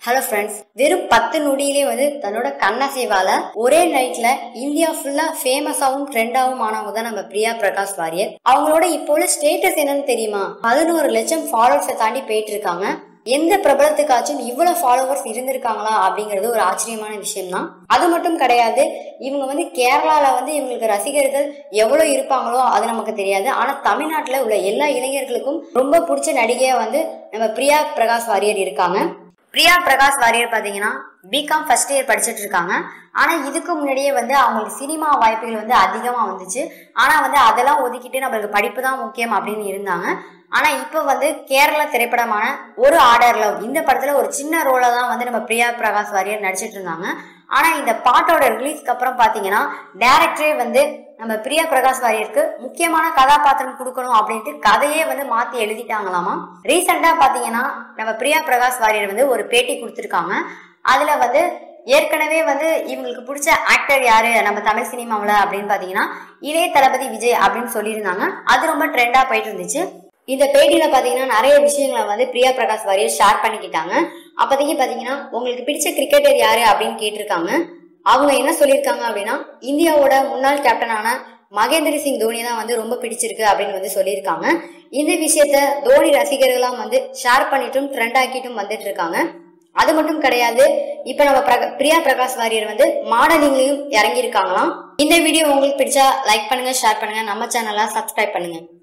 hello friends வெறும் பத்து நொடியிலே வந்து தன்னோட கண்ணசைவால ஒரே நைட்ல இந்தியா ஃபுல்லா ஃபேமஸாவும் ட்ரெண்டாவும் ஆனவங்க தான் நம்ம பிரியா பிரகாஷ் வாரியர் அவங்களோட இப்போ உள்ள ஸ்டேட்டஸ் என்னன்னு தெரியுமா பதினோரு லட்சம் ஃபாலோவர்ஸை தாண்டி போயிட்டு இருக்காங்க எந்த பிரபலத்துக்காச்சும் இவ்வளவு ஃபாலோவர்ஸ் இருந்திருக்காங்களா அப்படிங்கிறது ஒரு ஆச்சரியமான விஷயம் தான் அது மட்டும் கிடையாது இவங்க வந்து கேரளால வந்து இவங்களுக்கு ரசிகர்கள் எவ்வளவு இருப்பாங்களோ அது நமக்கு தெரியாது ஆனா தமிழ்நாட்டுல உள்ள எல்லா இளைஞர்களுக்கும் ரொம்ப பிடிச்ச நடிகையா வந்து நம்ம பிரியா பிரகாஷ் வாரியர் இருக்காங்க பிரியா பிரகாஷ் வாரியர் பாத்தீங்கன்னா பிகாம் ஃபர்ஸ்ட் இயர் படிச்சுட்டு இருக்காங்க ஆனா இதுக்கு முன்னாடியே வந்து அவங்களுக்கு சினிமா வாய்ப்புகள் வந்து அதிகமா வந்துச்சு ஆனா வந்து அதெல்லாம் ஒதுக்கிட்டு நம்மளுக்கு படிப்பு தான் முக்கியம் அப்படின்னு இருந்தாங்க ஆனா இப்போ வந்து கேரள திரைப்படமான ஒரு ஆர்டர் லவ் இந்த படத்துல ஒரு சின்ன ரோல தான் வந்து நம்ம பிரியா பிரகாஷ் வாரியர் நடிச்சிட்டு இருந்தாங்க ஆனா இந்த பாட்டோட ரிலீஸ்க்கு அப்புறம் பாத்தீங்கன்னா டேரக்டரே வந்து நம்ம பிரியா பிரகாஷ் வாரியருக்கு முக்கியமான கதாபாத்திரம் கொடுக்கணும் அப்படின்ட்டு கதையே வந்து மாத்தி எழுதிட்டாங்களாமா ரீசெண்டா பாத்தீங்கன்னா நம்ம பிரியா பிரகாஷ் வாரியர் வந்து ஒரு பேட்டி கொடுத்துருக்காங்க அதுல வந்து ஏற்கனவே வந்து இவங்களுக்கு பிடிச்ச ஆக்டர் யாரு நம்ம தமிழ் சினிமாவில் அப்படின்னு பாத்தீங்கன்னா இளைய தளபதி விஜய் அப்படின்னு சொல்லியிருந்தாங்க அது ரொம்ப ட்ரெண்டா போயிட்டு இருந்துச்சு இந்த பேட்டியில பாத்தீங்கன்னா நிறைய விஷயங்களை வந்து பிரியா பிரகாஷ் வாரியர் ஷேர் பண்ணிக்கிட்டாங்க அப்போதைக்கு பாத்தீங்கன்னா உங்களுக்கு பிடிச்ச கிரிக்கெட்டர் யாரு அப்படின்னு கேட்டிருக்காங்க அவங்க என்ன சொல்லியிருக்காங்க அப்படின்னா இந்தியாவோட முன்னாள் கேப்டனான மகேந்திர சிங் தோனி தான் வந்து ரொம்ப பிடிச்சிருக்கு அப்படின்னு வந்து சொல்லியிருக்காங்க இந்த விஷயத்த தோனி ரசிகர்களாம் வந்து ஷேர் பண்ணிட்டும் ட்ரெண்ட் ஆக்கிட்டும் வந்துட்டு இருக்காங்க அது மட்டும் கிடையாது இப்ப நம்ம பிரக பிரியா பிரகாஷ் வாரியர் வந்து மாடலிங்லயும் இறங்கி இருக்காங்களாம் இந்த வீடியோ உங்களுக்கு பிடிச்சா லைக் பண்ணுங்க ஷேர் பண்ணுங்க நம்ம சேனலை சப்ஸ்கிரைப் பண்ணுங்க